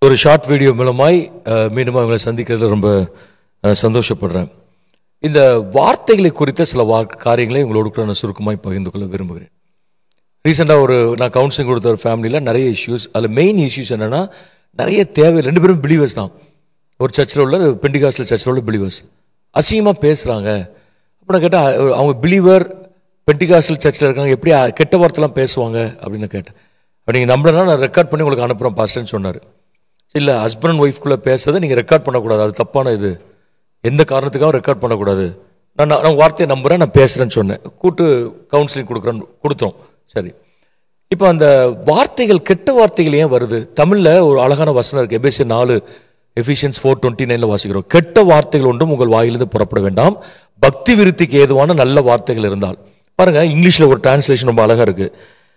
ஒரு short video மூலமாய் அஹ், மீண்டும் உங்களை சந்திக்கிறதுல ரொம்ப அஹ், சந்தோஷப்படுறேன் இந்த வார்த்தைகளை குறித்த சில வா காரியங்களை உங்களோடு கூட நான் சுருக்கமாய் பகிர்ந்து கொள்ள விரும்புகிறேன் ரீசெண்டாக ஒரு நான் கவுன்சிலிங் கொடுத்த ஒரு ஃபேமிலியில் நிறைய இஷ்யூஸ் அதில் மெயின் இஷ்யூஸ் என்னென்னா நிறைய தேவை ரெண்டு பேரும் பிலீவர்ஸ் தான் ஒரு சர்ச்சில் உள்ள பெண்டிகாஸ்டில் சர்ச்சில் உள்ள பிலீவர்ஸ் அசிங்கமாக பேசுகிறாங்க அப்போ நான் கேட்டேன் அஹ், அவங்க பிலீவர் பெண்டிகாஸ்டல் சர்ச்சில் இருக்காங்க எப்படி அஹ், கெட்ட வார்த்தைலாம் பேசுவாங்க அப்படின்னு நான் கேட்டேன் அப்ப நீங்கள் நம்பலன்னா நான் ரெக்கார்ட் பண்ணி உங்களுக்கு அனுப்புகிறேன் பாஸ்டர்னு சொன்னார் இல்லை ஹஸ்பண்ட் அண்ட் ஒய்ஃப்குள்ளே பேசுறதை நீங்கள் ரெக்கார்ட் பண்ணக்கூடாது அது தப்பான இது எந்த காரணத்துக்காகவும் ரெக்கார்ட் பண்ணக்கூடாது நான் நான் நான் வார்த்தையை நம்புகிறேன் நான் பேசுகிறேன்னு சொன்னேன் கூட்டு கவுன்சிலிங் கொடுக்குறேன்னு கொடுத்தோம் சரி இப்போ அந்த வார்த்தைகள் கெட்ட வார்த்தைகள் ஏன் வருது தமிழில் ஒரு அழகான வசனம் இருக்கு எபேசிய நாலு எஃபிஷியன்ஸ் ஃபோர் டுவெண்ட்டி நைனில் வாசிக்கிறோம் கெட்ட வார்த்தைகள் ஒன்றும் உங்கள் வாயிலிருந்து புறப்பட வேண்டாம் பக்தி விருத்திக்கு ஏதுவான நல்ல வார்த்தைகள் இருந்தால் பாருங்க இங்கிலீஷில் ஒரு டிரான்ஸ்லேஷன் ரொம்ப அழகா இருக்கு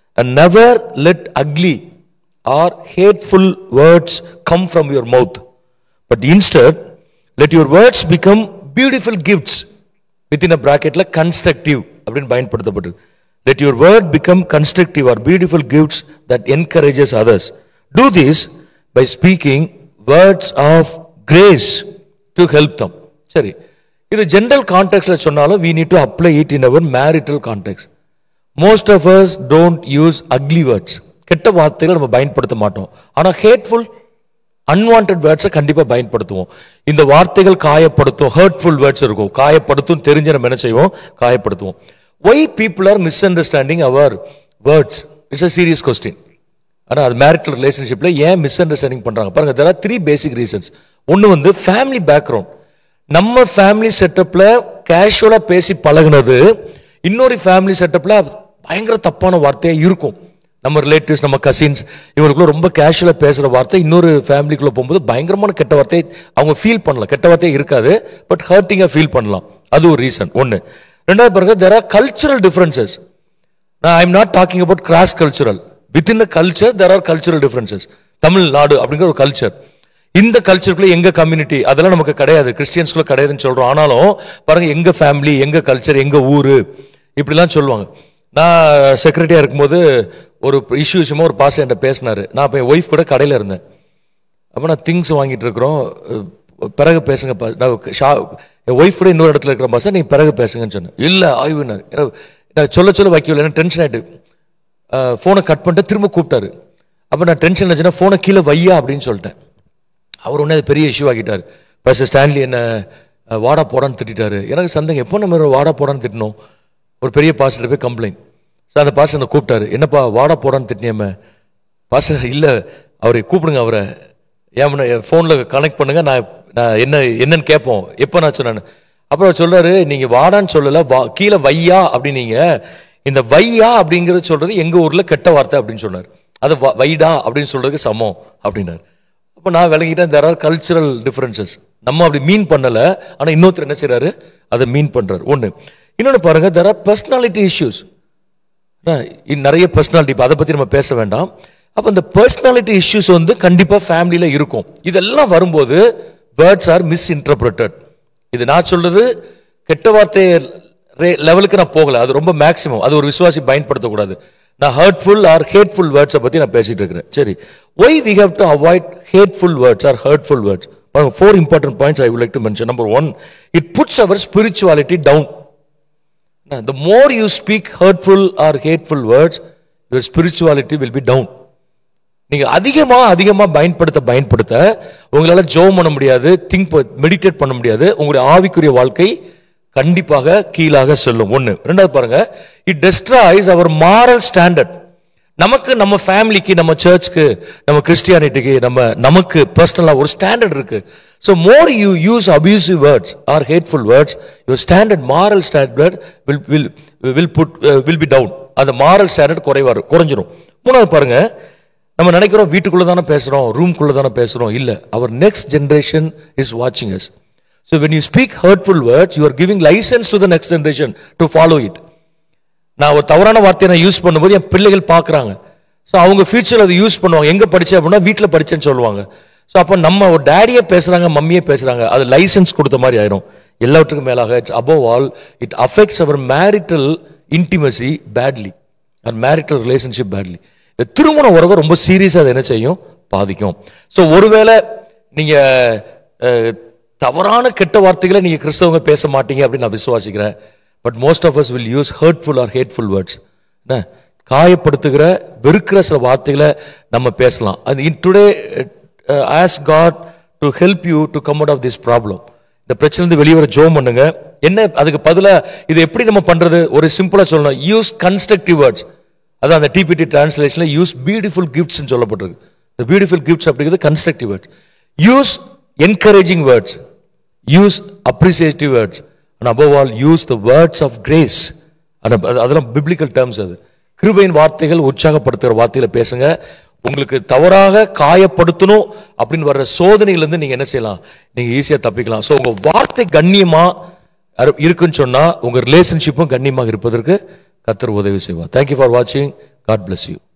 never let ugly or hateful words come from your mouth but instead let your words become beautiful gifts within a பிராக்கெட்ல கன்ஸ்ட்ரக்டிவ் அப்படின்னு பயன்படுத்தப்பட்டிருக்கு let your word become constructive or beautiful gifts that encourages others do this by speaking words of grace to help them சரி இது general கான்டெக்ட்ல சொன்னாலும் we need to apply it in our marital context most of us don't use ugly words கெட்ட வார்த்தைகளை நம்ம பயன்படுத்த மாட்டோம் ஆனால் ஹேட்ஃபுல் அன்வான்ட் வேர்ட்ஸை கண்டிப்பாக பயன்படுத்துவோம் இந்த வார்த்தைகள் காயப்படுத்தும் ஹர்ட்ஃபுல் வேர்ட்ஸ் இருக்கும் காயப்படுத்தும் தெரிஞ்ச நம்ம என்ன செய்வோம் காயப்படுத்துவோம் why people are misunderstanding our words it's a serious question ஆனால் அது மேரிட்டல் ரிலேஷன்ஷிப்பில் ஏன் மிஸ் அண்டர்ஸ்டாண்டிங் பண்ணுறாங்க பாருங்க there are three basic reasons ஒன்று வந்து ஃபேமிலி பேக்ரவுண்ட் நம்ம ஃபேமிலி செட்டப்பில் கேஷுவலாக பேசி பழகுனது இன்னொரு ஃபேமிலி செட்டப்பில் பயங்கர தப்பான வார்த்தையாக இருக்கும் நம்ம ரிலேட்டிவ்ஸ் நம்ம கசின்ஸ் இவங்களுக்குள்ள ரொம்ப கேஷுவலாக பேசுகிற வார்த்தை இன்னொரு ஃபேமிலிக்குள்ளே போகும்போது பயங்கரமான கெட்ட வார்த்தையை அவங்க ஃபீல் பண்ணலாம் கெட்ட வார்த்தையே இருக்காது பட் ஹர்ட்டிங்காக ஃபீல் பண்ணலாம் அது ஒரு ரீசன் ஒன்று ரெண்டாவது பாருங்க தெர் ஆர் கல்ச்சுரல் டிஃப்ரென்சஸ் நான் I'm not talking about cross cultural within the culture there are cultural differences Tamil Nadu அப்படிங்கிற ஒரு கல்ச்சர் இந்த கல்ச்சருக்குள்ள எங்க கம்யூனிட்டி அதெல்லாம் நமக்கு கிடையாது கிறிஸ்டியன்ஸ்குள்ள கிடையாதுன்னு சொல்றோம் ஆனாலும் பாருங்க எங்க ஃபேமிலி எங்க கல்ச்சர் எங்க ஊரு இப்படிலாம் சொல்லுவாங்க நான் செக்ரட்டரியா இருக்கும்போது ஒரு இஷ்யூ விஷயமா ஒரு பாஸ் என்கிட்ட பேசினாரு நான் இப்போ என் ஒய்ஃப் கூட கடையில் இருந்தேன் அப்போ நான் திங்ஸ் வாங்கிட்டு இருக்கிறோம் அஹ் பிறகு பேசுங்க பா- நான் ஷா என் ஒய்ஃப் கூட இன்னொரு இடத்துல இருக்கிற பாஸ் நீ பிறகு பேசுங்கன்னு சொன்னேன் இல்லை ஆய்வுனார் ஏன்னா நான் சொல்ல சொல்ல வைக்கல ஏன்னா டென்ஷன் ஆகிட்டு ஃபோனை கட் பண்ணிட்டு திரும்ப கூப்பிட்டாரு அப்போ நான் டென்ஷன் ஆச்சுன்னா ஃபோனை கீழே வையா அப்படின்னு சொல்லிட்டேன் அவர் உடனே அது பெரிய இஷ்யூ ஆக்கிட்டார் பேச ஸ்டான்லி என்ன அஹ், வாடா போடான்னு திட்டாரு எனக்கு சந்தேகம் எப்போ நம்ம இவரை வாடா போடான்னு திட்டினோம் ஒரு பெரிய பாஸ்டர் போய் கம்ப்ளைண்ட் ஸோ அந்த பாஸ்டர் என்னை கூப்பிட்டாரு என்னப்பா வாடா போடான்னு திட்டினியாம பாஸ்டர் இல்லை அவரை கூப்பிடுங்க அவரை ஏன் ஃபோனில் கனெக்ட் பண்ணுங்க நான் நான் என்ன என்னன்னு கேட்போம் எப்போ நான் சொன்னேன் அப்புறம் அவர் சொல்றாரு நீங்க வாடான்னு சொல்லல வா கீழே வையா அப்படின்னீங்க இந்த வையா அப்படிங்கிறது சொல்றது எங்க ஊர்ல கெட்ட வார்த்தை அப்படின்னு சொன்னார் அது வ- வைடா அப்படின்னு சொல்றதுக்கு சமம் அப்படின்னாரு அப்போ நான் விளங்கிட்டேன் தேர் ஆர் கல்ச்சுரல் டிஃபரன்சஸ் நம்ம அப்படி மீன் பண்ணல ஆனா இன்னொருத்தர் என்ன செய்றாரு அதை மீன் பண்றாரு ஒண்ணு இன்னொன்னு பாருங்க தேர் ஆர் பர்சனாலிட்டி இஷ்யூஸ் நிறைய பர்சனாலிட்டி இப்போ அதை பற்றி நம்ம பேச வேண்டாம் அப்போ இந்த பர்சனாலிட்டி இஷ்யூஸ் வந்து கண்டிப்பாக ஃபேமிலியில் இருக்கும் இதெல்லாம் வரும்போது வேர்ட்ஸ் ஆர் மிஸ் இன்டர்பிரட்டட் இது நான் சொல்றது கெட்ட வார்த்தை லெவலுக்கு நான் போகல அது ரொம்ப மேக்ஸிமம் அது ஒரு விசுவாசி பயன்படுத்தக்கூடாது நான் ஹர்ட்ஃபுல் ஆர் ஹேட்ஃபுல் வேர்ட்ஸை பற்றி நான் பேசிட்டு இருக்கிறேன் சரி why we have to avoid hateful words or hurtful words four important points I would like to mention number one it puts our spirituality down the more you speak hurtful or hateful words your spirituality will be down நீங்க அதிகமா அதிகமா பயன்படுத்த பயன்படுத்த உங்களால ஜோம் பண்ண முடியாது think meditate பண்ண முடியாது உங்களுடைய ஆவிக்குரிய வாழ்க்கை கண்டிப்பாக கீழாக செல்லும் ஒண்ணு ரெண்டாவது பாருங்க it destroys our moral standard நமக்கு நம்ம ஃபேமிலிக்கு நம்ம சர்ச்சுக்கு நம்ம கிறிஸ்டியானிட்டிக்கு நம்ம நமக்கு பர்சனலா ஒரு ஸ்டாண்டர்ட் இருக்கு so more you use abusive words or hateful words your standard moral standard will will will put will be down அந்த மாரல் ஸ்டாண்டர்ட் குறைவாரு குறைஞ்சிரும் மூணாவது பாருங்க நம்ம நினைக்கிறோம் வீட்டுக்குள்ள தானே பேசுறோம் ரூம்குள்ள தானே பேசுறோம் இல்ல அவர் நெக்ஸ்ட் ஜெனரேஷன் இஸ் வாட்சிங் us so when you speak hurtful words you are giving licence to the next generation to follow it நான் ஒரு தவறான வார்த்தையை நான் யூஸ் பண்ணும்போது என் பிள்ளைகள் பார்க்குறாங்க ஸோ அவங்க ஃபியூச்சர் அதை யூஸ் பண்ணுவாங்க எங்கே படிச்சேன் அப்படின்னா வீட்டில் படிச்சேன்னு சொல்லுவாங்க ஸோ அப்போ நம்ம ஒரு டேடியே பேசுகிறாங்க மம்மியே பேசுகிறாங்க அது லைசன்ஸ் கொடுத்த மாதிரி ஆயிரும் எல்லாவற்றுக்கும் மேலாக it's above all it affects our marital intimacy badly and marital relationship badly இந்த திருமண உறவை ரொம்ப சீரியஸாக அதை என்ன செய்யும் பாதிக்கும் ஸோ ஒருவேளை நீங்க அஹ், தவறான கெட்ட வார்த்தைகளை நீங்க கிறிஸ்தவங்க பேச மாட்டீங்க அப்படின்னு நான் விசுவாசிக்கிறேன் but most of us will use hurtful or hateful words என்ன காயப்படுத்துகிற வெறுக்கிற சில வார்த்தைகளை நம்ம பேசலாம் அது in today as God to help you to come out of this problem இந்த பிரச்சனை இருந்து வெளியே வர ஜோம் பண்ணுங்க என்ன அதுக்கு பதிலா இது எப்படி நம்ம பண்றது ஒரு சிம்பிளா சொல்லணும் யூஸ் கன்ஸ்ட்ரக்டிவ் வேர்ட்ஸ் அதான் அந்த டிபிடி டிரான்ஸ்லேஷன்ல யூஸ் பியூட்டிஃபுல் கிஃப்ட்ஸ் சொல்லப்பட்டிருக்கு இந்த பியூட்டிஃபுல் கிஃப்ட்ஸ் அப்படிங்கிறது constructive words use encouraging words use appreciative words and above all use the words of grace அதெல்லாம் பிப்ளிக்கல் டேர்ம்ஸ் அது கிருபையின் வார்த்தைகள் உற்சாகப்படுத்துகிற வார்த்தையில பேசுங்க உங்களுக்கு தவறாக காயப்படுத்தணும் அப்படின்னு வர்ற சோதனையிலேருந்து நீங்க என்ன செய்யலாம் நீங்க ஈஸியா தப்பிக்கலாம் ஸோ உங்க வார்த்தை கண்ணியமா அரு- இருக்குன்னு சொன்னா உங்க ரிலேஷன்ஷிப்பும் கண்ணியமாக இருப்பதற்கு கத்தர் உதவி செய்வார் தேங்க்யூ ஃபார் வாட்சிங் காட் bless யூ